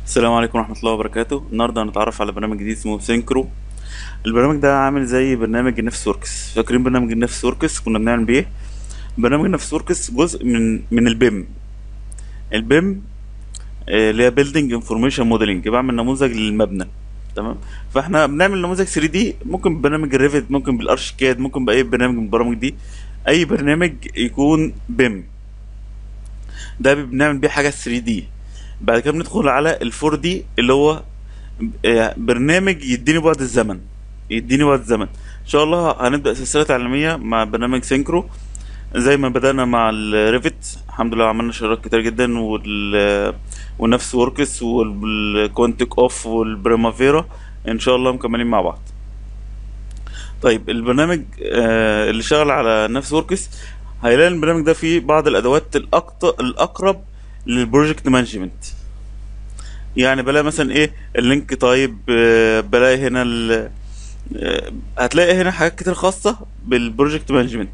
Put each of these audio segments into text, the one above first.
السلام عليكم ورحمة الله وبركاته النهاردة هنتعرف على برنامج جديد اسمه سينكرو البرنامج ده عامل زي برنامج نفس وركس فاكرين برنامج نفس وركس كنا بنعمل بيه إيه؟ برنامج نفس وركس جزء من من البيم البيم آه، اللي هي بيلدينج انفورميشن موديلنج بعمل نموذج للمبنى تمام فاحنا بنعمل نموذج 3 دي ممكن ببرنامج الريفت ممكن بالارشيكاد ممكن باي برنامج من البرامج دي اي برنامج يكون بيم ده بنعمل بيه حاجه 3 دي بعد كده بندخل على ال 4 دي اللي هو آه، برنامج يديني بعد الزمن يديني بعد الزمن ان شاء الله هنبدا سلسله تعليميه مع برنامج سينكرو زي ما بدأنا مع الريفت الحمد لله عملنا شغلات كتير جدا وال ونفس وركس والكونتك اوف والبريمافيرا ان شاء الله مكملين مع بعض طيب البرنامج آه، اللي شغال على نفس وركس هيلاقي البرنامج ده فيه بعض الادوات الأكتر الاقرب للبروجكت مانجمنت يعني بلاقي مثلا ايه اللينك طيب آه، بلاقي هنا ال... آه، هتلاقي هنا حاجات كتير خاصة بالبروجكت مانجمنت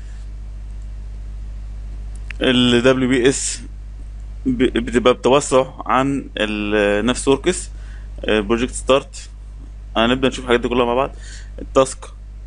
ال WBS ب- بتبقى بتوسع عن ال- نفس وركس بروجكت ستارت هنبدأ نشوف الحاجات دي كلها مع بعض التاسك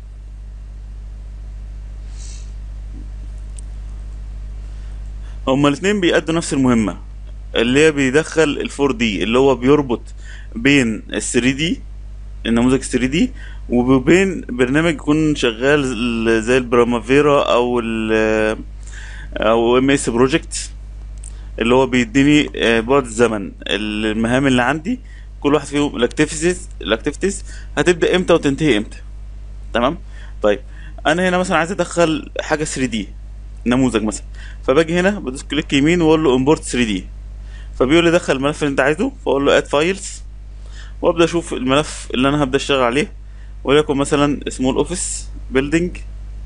هما الاتنين بيأدوا نفس المهمة اللي هي بيدخل الفور دي اللي هو بيربط بين الثري دي النموذج 3 دي وبين برنامج يكون شغال زي البرامافيرا او ال او ام اس بروجكت اللي هو بيديني آه، بعد الزمن المهام اللي عندي كل واحد فيهم الاكتيفيتيز الاكتيفيتيز هتبدا امتى وتنتهي امتى تمام طيب انا هنا مثلا عايز ادخل حاجه 3 دي نموذج مثلا فباجي هنا بدوس كليك يمين واقول له امبورت 3 دي فبيقول لي دخل الملف اللي انت عايزه فاقول له اد فايلز وابدا اشوف الملف اللي انا هبدا اشتغل عليه وليكن مثلا اسمه الاوفيس بيلدينج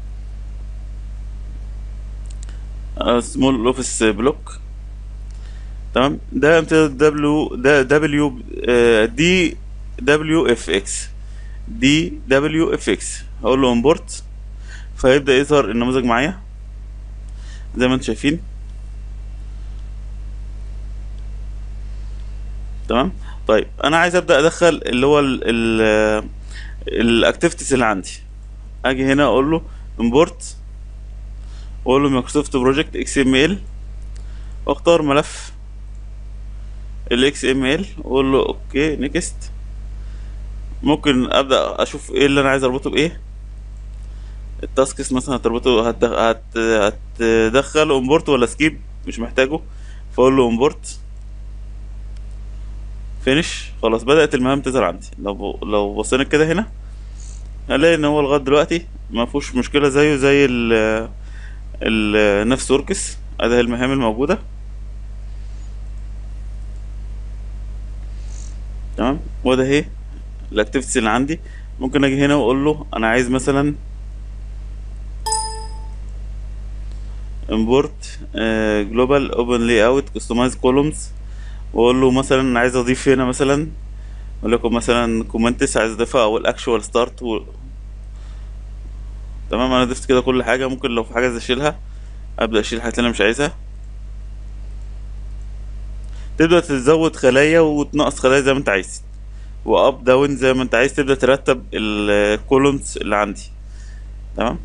سمول اوفيس بلوك تمام ده امتداد دبليو ده دبليو دي دبليو اف اكس دي دبليو اف اكس هقول له امبورت فيبدا يظهر النموذج معايا زي ما انتم شايفين تمام طيب انا عايز ابدا ادخل اللي هو الاكتيفيتيز اللي عندي اجي هنا اقول له امبورت واقول له مايكروسوفت بروجكت اكس ام ال واختار ملف الاكس ام ال واقول له اوكي نيكست ممكن ابدا اشوف ايه اللي انا عايز اربطه بايه التاسكس مثلا هتربطه هت... هت... هتدخل امبورت ولا سكيب مش محتاجه فاقول له امبورت فينش خلاص بدأت المهام تظهر عندي لو لو بصينا كده هنا هنلاقي ان هو لغايه دلوقتي ما فيهوش مشكله زيه زي ال ال نفس وركس ادي المهام الموجوده تمام وده اهي الاكتيفيتيز اللي عندي ممكن اجي هنا واقول له انا عايز مثلا import جلوبال اوبن لاي اوت كستمايز كولومز واقول له مثلا أنا عايز اضيف هنا مثلا اقول لكم مثلا كومنتس عايز اضيفها او الاكشوال ستارت و... تمام انا ضفت كده كل حاجه ممكن لو في حاجه عايز اشيلها ابدا اشيل الحاجات اللي انا مش عايزها تبدا تزود خلايا وتنقص خلايا زي ما انت عايز واب داون زي ما انت عايز تبدا ترتب الكولومز اللي عندي تمام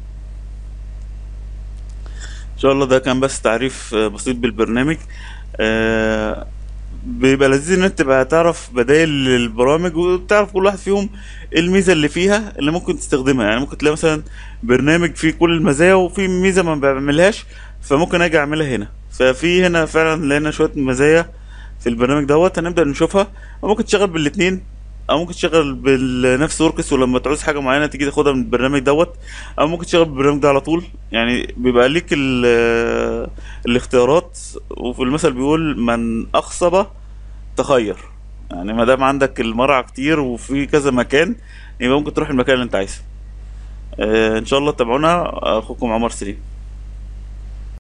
ان شاء الله ده كان بس تعريف آه، بسيط بالبرنامج آه، بيبقى لذيذ ان انت تبقى تعرف بدائل للبرامج وتعرف كل واحد فيهم ايه الميزه اللي فيها اللي ممكن تستخدمها يعني ممكن تلاقي مثلا برنامج فيه كل المزايا وفي ميزه ما بعملهاش فممكن اجي اعملها هنا ففي هنا فعلا لقينا شويه مزايا في البرنامج دوت هنبدا نشوفها وممكن تشتغل بالاثنين او ممكن تشتغل بالنفس وركس ولما تعوز حاجه معينه تيجي تاخدها من البرنامج دوت او ممكن تشتغل بالبرنامج ده على طول يعني بيبقى ليك ال- الاختيارات وفي المثل بيقول من اخصب تخير يعني ما دام عندك المرعى كتير وفي كذا مكان يبقى ممكن تروح المكان اللي انت عايزه آه، ان شاء الله تابعونا اخوكم عمر سليم